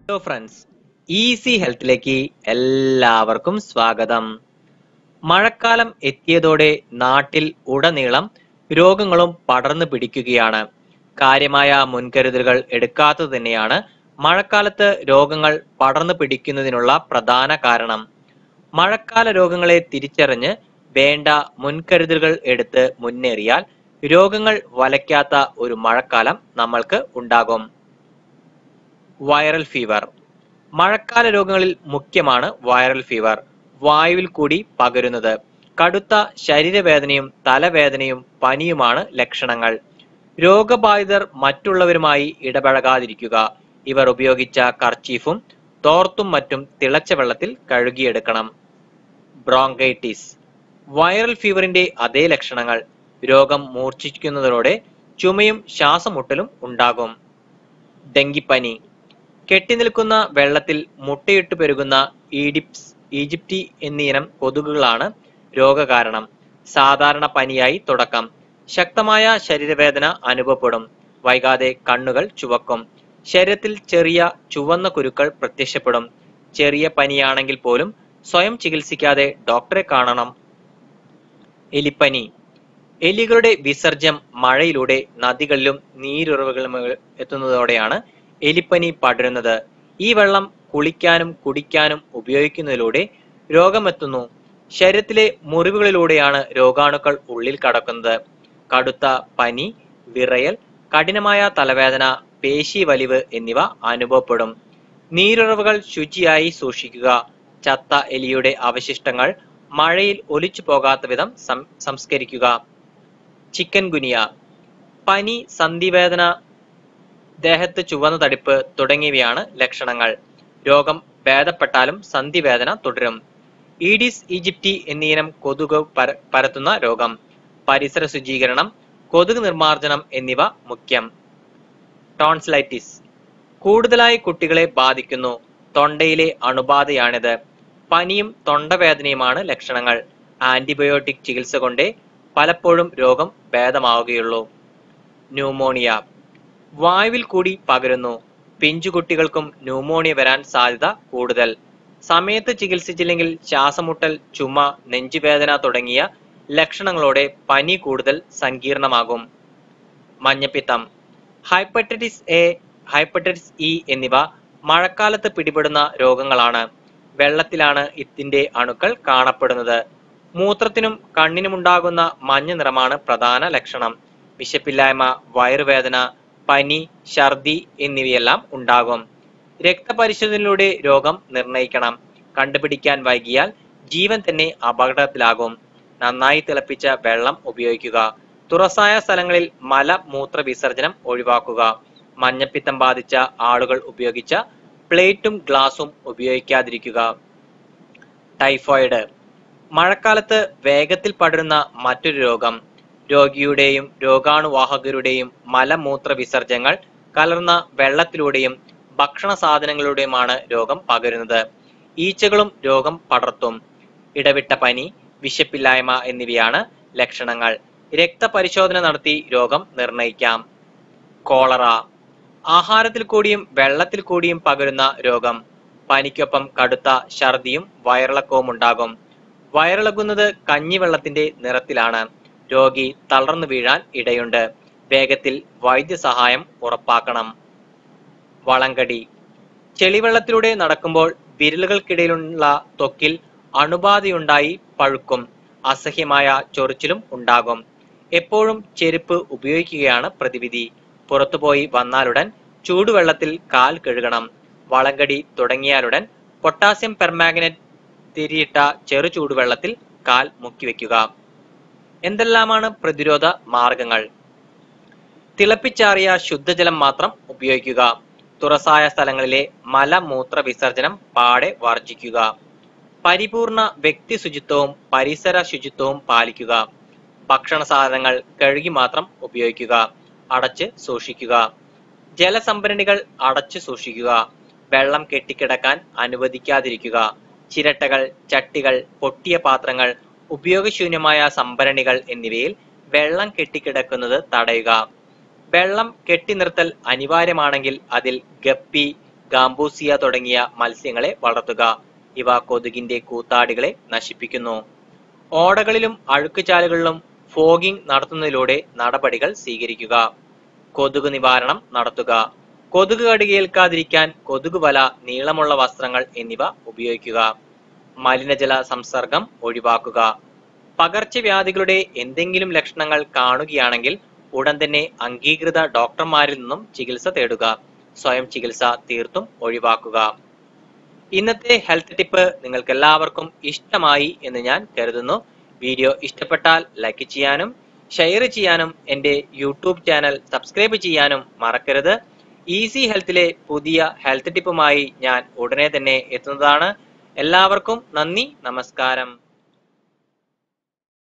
hello friends easy ഹെൽത്തിലേക്ക് എല്ലാവർക്കും സ്വാഗതം മഴക്കാലം എത്തിയതോടെ നാട്ടിൽ ഉടനീളം രോഗങ്ങളും പടർന്നു പിടിക്കുകയാണ് കാര്യമായ മുൻകരുതലുകൾ എടുക്കാത്തത് തന്നെയാണ് മഴക്കാലത്ത് രോഗങ്ങൾ പടർന്നു പിടിക്കുന്നതിനുള്ള പ്രധാന കാരണം മഴക്കാല രോഗങ്ങളെ തിരിച്ചറിഞ്ഞ് വേണ്ട മുൻകരുതലുകൾ എടുത്ത് മുന്നേറിയാൽ രോഗങ്ങൾ വലയ്ക്കാത്ത ഒരു മഴക്കാലം നമ്മൾക്ക് ഉണ്ടാകും വൈറൽ ഫീവർ മഴക്കാല രോഗങ്ങളിൽ മുഖ്യമാണ് വൈറൽ ഫീവർ വായുവിൽ കൂടി പകരുന്നത് കടുത്ത ശരീരവേദനയും തലവേദനയും പനിയുമാണ് ലക്ഷണങ്ങൾ രോഗബാധിതർ മറ്റുള്ളവരുമായി ഇടപഴകാതിരിക്കുക ഇവർ ഉപയോഗിച്ച കർച്ചീഫും തോർത്തും മറ്റും തിളച്ച വെള്ളത്തിൽ കഴുകിയെടുക്കണം ബ്രോങ്കൈറ്റിസ് വൈറൽ ഫീവറിന്റെ അതേ ലക്ഷണങ്ങൾ രോഗം മൂർച്ഛിക്കുന്നതോടെ ചുമയും ശ്വാസമുട്ടലും ഉണ്ടാകും ഡെങ്കിപ്പനി കെട്ടിനിൽക്കുന്ന വെള്ളത്തിൽ മുട്ടയിട്ട് പെരുകുന്ന ഈഡിപ്സ് ഈജിപ്റ്റി എന്നീനം കൊതുകുകളാണ് രോഗകാരണം സാധാരണ പനിയായി തുടക്കം ശക്തമായ ശരീരവേദന അനുഭവപ്പെടും വൈകാതെ കണ്ണുകൾ ചുവക്കും ശരീരത്തിൽ ചെറിയ ചുവന്ന കുരുക്കൾ പ്രത്യക്ഷപ്പെടും ചെറിയ പനിയാണെങ്കിൽ പോലും സ്വയം ചികിത്സിക്കാതെ ഡോക്ടറെ കാണണം എലിപ്പനി എലികളുടെ വിസർജ്യം മഴയിലൂടെ നദികളിലും നീരുറവുകളിലും എത്തുന്നതോടെയാണ് എലിപ്പനി പടരുന്നത് ഈ വെള്ളം കുളിക്കാനും കുടിക്കാനും ഉപയോഗിക്കുന്നതിലൂടെ രോഗമെത്തുന്നു ശരീരത്തിലെ മുറിവുകളിലൂടെയാണ് രോഗാണുക്കൾ ഉള്ളിൽ കടക്കുന്നത് കടുത്ത പനി വിറയൽ കഠിനമായ തലവേദന പേശി വലിവ് എന്നിവ അനുഭവപ്പെടും നീരുറവുകൾ ശുചിയായി സൂക്ഷിക്കുക ചത്ത എലിയുടെ അവശിഷ്ടങ്ങൾ മഴയിൽ ഒലിച്ചു പോകാത്ത വിധം സം- സംസ്കരിക്കുക ചിക്കൻ ഗുനിയ പനി സന്ധിവേദന ദേഹത്ത് ചുവന്ന തടിപ്പ് തുടങ്ങിയവയാണ് ലക്ഷണങ്ങൾ രോഗം ഭേദപ്പെട്ടാലും സന്ധിവേദന തുടരും ഈഡിസ് ഈജിപ്റ്റി എന്നീനം കൊതുക് പര പരത്തുന്ന രോഗം പരിസര ശുചീകരണം കൊതുക് നിർമ്മാർജ്ജനം എന്നിവ മുഖ്യം ടോൺസിലൈറ്റിസ് കൂടുതലായി കുട്ടികളെ ബാധിക്കുന്നു തൊണ്ടയിലെ അണുബാധയാണിത് പനിയും തൊണ്ടവേദനയുമാണ് ലക്ഷണങ്ങൾ ആന്റിബയോട്ടിക് ചികിത്സ കൊണ്ടേ പലപ്പോഴും രോഗം ഭേദമാവുകയുള്ളൂ ന്യൂമോണിയ വായുവിൽ കൂടി പകരുന്നു പിഞ്ചുകുട്ടികൾക്കും ന്യൂമോണിയ വരാൻ സാധ്യത കൂടുതൽ സമയത്ത് ചികിത്സിച്ചില്ലെങ്കിൽ ശ്വാസമുട്ടൽ ചുമ നെഞ്ചുവേദന തുടങ്ങിയ ലക്ഷണങ്ങളോടെ പനി കൂടുതൽ സങ്കീർണമാകും മഞ്ഞപ്പിത്തം ഹൈപ്പറ്റൈറ്റിസ് എ ഹൈപ്പറ്റൈറ്റിസ് ഇ എന്നിവ മഴക്കാലത്ത് പിടിപെടുന്ന രോഗങ്ങളാണ് വെള്ളത്തിലാണ് ഇതിന്റെ അണുക്കൾ കാണപ്പെടുന്നത് മൂത്രത്തിനും കണ്ണിനുമുണ്ടാകുന്ന മഞ്ഞ നിറമാണ് പ്രധാന ലക്ഷണം വിശപ്പില്ലായ്മ വയറുവേദന പനി ഛർദി എന്നിവയെല്ലാം ഉണ്ടാകും രക്തപരിശോധനയിലൂടെ രോഗം നിർണയിക്കണം കണ്ടുപിടിക്കാൻ വൈകിയാൽ ജീവൻ തന്നെ അപകടത്തിലാകും നന്നായി തിളപ്പിച്ച വെള്ളം ഉപയോഗിക്കുക തുറസായ സ്ഥലങ്ങളിൽ മല മൂത്ര വിസർജനം ഒഴിവാക്കുക മഞ്ഞപ്പിത്തം ബാധിച്ച ആളുകൾ ഉപയോഗിച്ച പ്ലേറ്റും ഗ്ലാസും ഉപയോഗിക്കാതിരിക്കുക ടൈഫോയിഡ് മഴക്കാലത്ത് വേഗത്തിൽ പടരുന്ന മറ്റൊരു രോഗം രോഗിയുടെയും രോഗാണുവാഹകരുടെയും മലമൂത്ര വിസർജ്യങ്ങൾ കലർന്ന വെള്ളത്തിലൂടെയും ഭക്ഷണ സാധനങ്ങളിലൂടെയുമാണ് രോഗം പകരുന്നത് ഈച്ചകളും രോഗം പടർത്തും ഇടവിട്ട പനി വിശപ്പില്ലായ്മ എന്നിവയാണ് ലക്ഷണങ്ങൾ രക്തപരിശോധന നടത്തി രോഗം നിർണയിക്കാം കോളറ ആഹാരത്തിൽ കൂടിയും വെള്ളത്തിൽ കൂടിയും പകരുന്ന രോഗം പനിക്കൊപ്പം കടുത്ത ഛർദിയും വയറിളക്കവും ഉണ്ടാകും വയറിളകുന്നത് കഞ്ഞിവെള്ളത്തിന്റെ നിറത്തിലാണ് രോഗി തളർന്നു വീഴാൻ ഇടയുണ്ട് വേഗത്തിൽ വൈദ്യസഹായം ഉറപ്പാക്കണം വളങ്കടി ചെളിവെള്ളത്തിലൂടെ നടക്കുമ്പോൾ വിരലുകൾക്കിടയിലുള്ള ത്വക്കിൽ അണുബാധയുണ്ടായി പഴുക്കും അസഹ്യമായ ചൊറിച്ചിലും ഉണ്ടാകും എപ്പോഴും ചെരുപ്പ് ഉപയോഗിക്കുകയാണ് പ്രതിവിധി പുറത്തുപോയി വന്നാലുടൻ ചൂടുവെള്ളത്തിൽ കാൽ കഴുകണം വളങ്കടി തുടങ്ങിയാലുടൻ പൊട്ടാസ്യം പെർമാഗ്നറ്റ് തിരിയിട്ട ചെറു ചൂടുവെള്ളത്തിൽ കാൽ മുക്കിവെക്കുക എന്തെല്ലാമാണ് പ്രതിരോധ മാർഗങ്ങൾ തിളപ്പിച്ചാറിയ ശുദ്ധജലം മാത്രം ഉപയോഗിക്കുക തുറസായ സ്ഥലങ്ങളിലെ മലമൂത്ര വിസർജനം പാടെ വർജിക്കുക പരിപൂർണ വ്യക്തി ശുചിത്വവും പരിസര ശുചിത്വവും പാലിക്കുക ഭക്ഷണ സാധനങ്ങൾ കഴുകി മാത്രം ഉപയോഗിക്കുക അടച്ച് സൂക്ഷിക്കുക ജലസംഭരണികൾ അടച്ചു സൂക്ഷിക്കുക വെള്ളം കെട്ടിക്കിടക്കാൻ അനുവദിക്കാതിരിക്കുക ചിരട്ടകൾ ചട്ടികൾ പൊട്ടിയ പാത്രങ്ങൾ ഉപയോഗശൂന്യമായ സംഭരണികൾ എന്നിവയിൽ വെള്ളം കെട്ടിക്കിടക്കുന്നത് തടയുക വെള്ളം കെട്ടി നിർത്തൽ അനിവാര്യമാണെങ്കിൽ അതിൽ ഗപ്പി ഗാംബൂസിയ തുടങ്ങിയ മത്സ്യങ്ങളെ വളർത്തുക ഇവ കൊതുകിന്റെ കൂത്താടികളെ നശിപ്പിക്കുന്നു ഓടകളിലും അഴുക്കുചാലുകളിലും ഫോഗിംഗ് നടത്തുന്നതിലൂടെ നടപടികൾ സ്വീകരിക്കുക കൊതുക് നിവാരണം നടത്തുക കൊതുക് കടിയേൽക്കാതിരിക്കാൻ കൊതുക് വല നീളമുള്ള വസ്ത്രങ്ങൾ എന്നിവ ഉപയോഗിക്കുക മലിനജല സംസർഗം ഒഴിവാക്കുക പകർച്ചവ്യാധികളുടെ എന്തെങ്കിലും ലക്ഷണങ്ങൾ കാണുകയാണെങ്കിൽ ഉടൻ തന്നെ അംഗീകൃത ഡോക്ടർമാരിൽ നിന്നും ചികിത്സ തേടുക സ്വയം ചികിത്സ തീർത്തും ഒഴിവാക്കുക ഇന്നത്തെ ഹെൽത്ത് ടിപ്പ് നിങ്ങൾക്ക് എല്ലാവർക്കും ഇഷ്ടമായി എന്ന് ഞാൻ കരുതുന്നു വീഡിയോ ഇഷ്ടപ്പെട്ടാൽ ലൈക്ക് ചെയ്യാനും ഷെയർ ചെയ്യാനും എൻ്റെ യൂട്യൂബ് ചാനൽ സബ്സ്ക്രൈബ് ചെയ്യാനും മറക്കരുത് ഈസി ഹെൽത്തിലെ പുതിയ ഹെൽത്ത് ടിപ്പുമായി ഞാൻ ഉടനെ തന്നെ എത്തുന്നതാണ് എല്ലാവർക്കും നന്ദി നമസ്കാരം